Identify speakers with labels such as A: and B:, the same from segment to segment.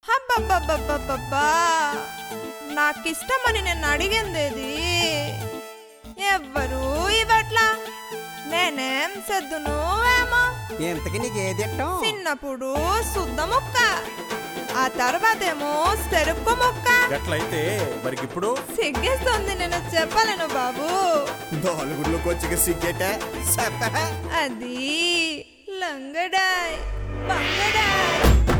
A: హబ్బబ్బబ్బబ్బబ్బబ్బా నాకిష్టమని నేను అడిగిందేది ఎవ్వరూ ఇవట్లా నేనేం సెద్దును ఏమో
B: ఇంతకి నీకు ఏది ఇష్టం
A: చిన్నప్పుడు శుద్ధ ముక్క ఆ తర్వాతేమో చెరుకు ముక్క
C: గట్లయితే మరికి ఇప్పుడు
A: సిగ్గేస్తుంది నేను చెప్పలేను బాబు
B: నాలుగులోకి వచ్చి సిగ్గేట
A: అది లంగడాయ్ బంగడాయ్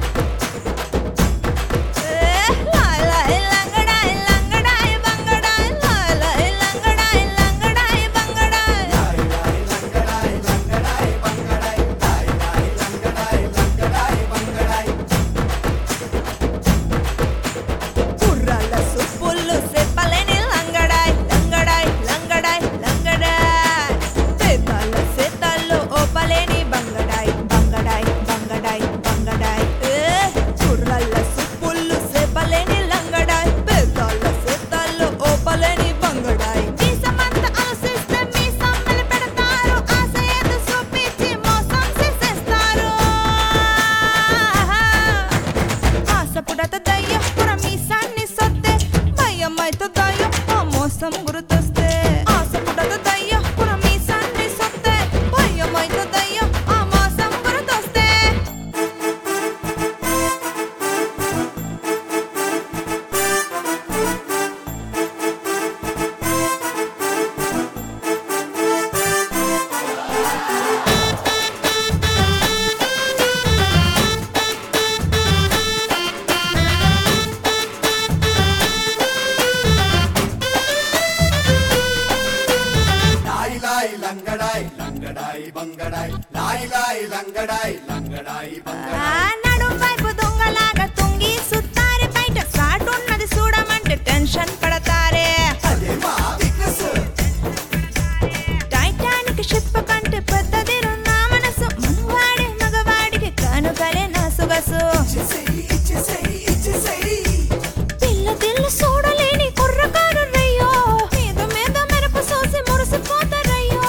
A: ఏ, లాయ్ లాయ్ లంగడాయ్, లంగడాయ్, బంగడాయ్, లాయ్ లాయ్ లంగడాయ్, లంగడాయ్, బంగడాయ్. కుర్రాళ్ళ సుప్పుళ్ళు చెప్పలేని లంగడాయ్ లంగడాయ్ లంగడాయ్ లంగడాయ్ సేతాళ్ళ సేతాళ్ళు ఓపలేని బంగడాయ్ బంగడాయ్ బంగడాయ్ బంగడాయ్ ఏ, కుర్రాళ్ళ సుప్పుళ్ళు చెప్పలేని లంగడాయ్ పేతాళ్ళ సేతాళ్ళు ఓపలేని బంగడాయ్ మీసమంత ఆశిస్తే మీసం పెడతారు ఆశ ఏదో చూపించి మోసం చేసేస్తారు ఆశపుడత దయ్యం పుర మీసాన్ని సొత్తే భయమైతే దయ్యం ఆ మోసం గుర్తొస్తే ఆశపుడత దయ్యం పుర మీసాన్ని సొత్తే భయమైతే దయ్యం ఆ మోసం గుర్తొస్తే
D: లాయి లాయి లంగడాయ్ లంగడాయి బంగడాయ్ లాయి లాయి లంగడాయ్ లంగడాయి బంగడాయ్
A: ఆ నడుం వైపు దొంగలాగా తుంగి సుత్తారి బయట సాటున్నది చూడమంటే టెన్షన్ పడతారే
D: అదే మా వీక్నెస్
A: టైటానిక్ షిప్ కంటే పెద్దది నా మనసు మనవాడే మగవాడికి కానుకలే నా సుగసు
D: ఇచ్చేసేయి ఇచ్చేసేయి ఇచ్చేసేయి
A: పిల్ల తిల్లు చూడలేని కుర్రకారు రయ్యో మీద మీద మెరపు సోసి మురిసిపోతారయ్యో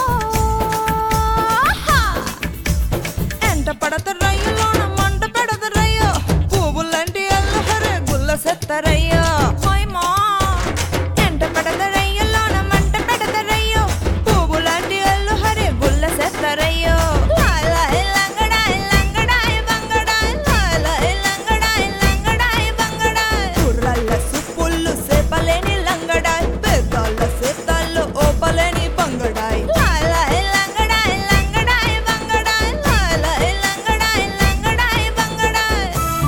A: ఎంట పడతారయ్యోలోన మంట పెడతారయ్యో పువ్వులంటి అల్లహరే గుల్ల సెత్తరయ్యో హోయమా ఎంట పడతారయ్యోలోన మంట పెడతారయ్యో పువ్వులంటి అల్లహరే గుల్ల సెత్తరయ్యో లాయ్ లాయ్ లంగడాయ్ లంగడాయ్ బంగడాయ్ లాయ్ లాయ్ లంగడాయ్ లంగడాయ్ బంగడాయ్ కుర్రల్ల సుప్పుళ్ళు సేపలేని లంగడాయ్ పెద్దాళ్ళ సేతాళ్ళు ఓపలేని బంగడాయ్ లాయ్ లాయ్ లంగడాయ్ లంగడాయ్ బంగడాయ్ లాయ్ లాయ్ లంగడాయ్ లంగడాయ్ బంగడాయ్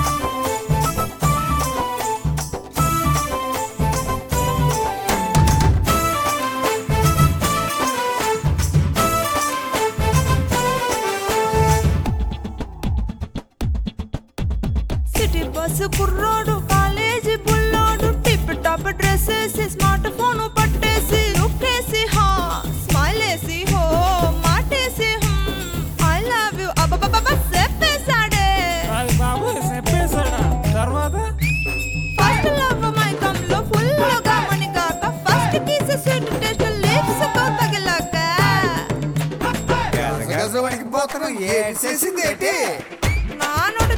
A: సిటీ బస్సు కుర్రోడు కాలేజీ బుల్లోడు టిప్ టాప్ డ్రెస్ వేసి స్మార్ట్ ఫోన్ పట్టేసి లుక్కేసి హా స్మైల్ వేసి హో మాటేసి ఐ లవ్ యు అబ్బబ్బబ్బ చెప్పేశాడే
E: అది బాబు చెప్పేశాడా తర్వాత
A: ఫస్ట్ లవ్ మైకం లో ఫుల్ గా మణికాక first kiss sweet taste lips తో తగిలాక
D: గజవాడికి పోతున్నాం ఏడు చేసింది ఏంటి
A: నానుడు